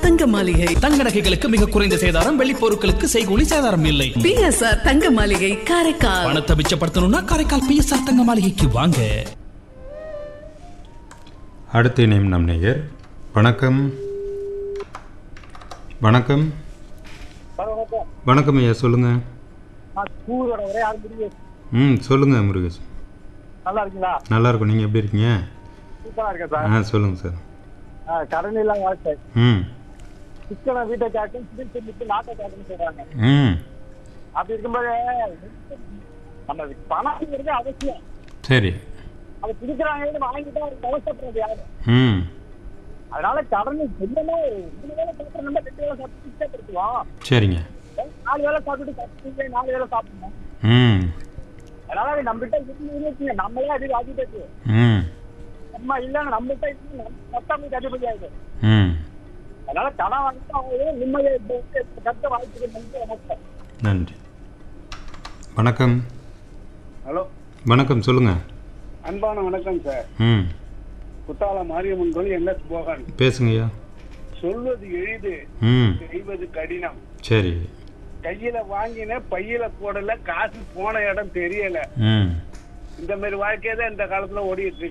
தங்க மாளிகை தங்க நகைகளுக்கு மிக குறைந்த சேதாரம் வெள்ளி பொருட்களுக்கு செய்கூலி சேதாரம் இல்லை பிஎஸ்ஆர் தங்க மாளிகை காரைக்கால் பணத்தை மிச்சப்படுத்தணும்னா காரைக்கால் பிஎஸ்ஆர் தங்க மாளிகைக்கு வாங்க அடுத்து இணையும் நம் நேயர் வணக்கம் வணக்கம் வணக்கம் ஐயா சொல்லுங்கள் ஸ்கூலோட ஒரே ஆள் முடிவு ம் சொல்லுங்கள் முருகேஷ் நல்லா இருக்கீங்களா நல்லா இருக்கும் நீங்கள் எப்படி இருக்கீங்க சூப்பரா இருக்கேன் சார் ஆ சொல்லுங்கள் சார் ஆ, கடன் இல்லாம வாழ்க்கை ம் சிக்கனை வீட்டை கேட்கும் சிவில் சொல்லிட்டு நாட்டை கேட்கணும்னு சொல்றாங்க ம் அப்படி இருக்கும்போது நம்ம பணம்ங்கிறது அவசியம் சரி அதை பிடிக்கிறாங்க வாங்கிட்டா அவருக்கு அவசரப்படுறது யாரு ம் அதனால கடன் என்னமோ மூணு வேலை சாப்பிட்ற நம்ம ரெண்டு வேலை சாப்பிட்டு இஷ்டப்படுத்துவோம் சரிங்க நாலு வேலை சாப்பிட்டு சாப்பிட்டு நாலு வேலை சாப்பிடணும் ம் அதனால நம்மகிட்ட இருந்து இருக்குங்க நம்மளே அதிக அதிபதி ம் நம்ம இல்லைங்க நம்மகிட்ட இருந்து நம்ம மொத்தம் அதிபதி ஆகுது ம் அதனால கடன் வாங்கிட்டு அவங்க நிம்மதியை கட்ட வாய்ப்பு நமக்கு நன்றி வணக்கம் ஹலோ வணக்கம் சொல்லுங்கள் அன்பான வணக்கம் சார் ம் குத்தால மாரியம்மன் கோயில் என்எஸ் போகன் பேசுங்கய்யா சொல்வது எளிது ம் செய்வது கடினம் சரி கையில வாங்கின பையில போடல காசு போன இடம் தெரியல ம் இந்த மாதிரி வாழ்க்கையை தான் இந்த காலத்துல ஓடிட்டு இருக்கு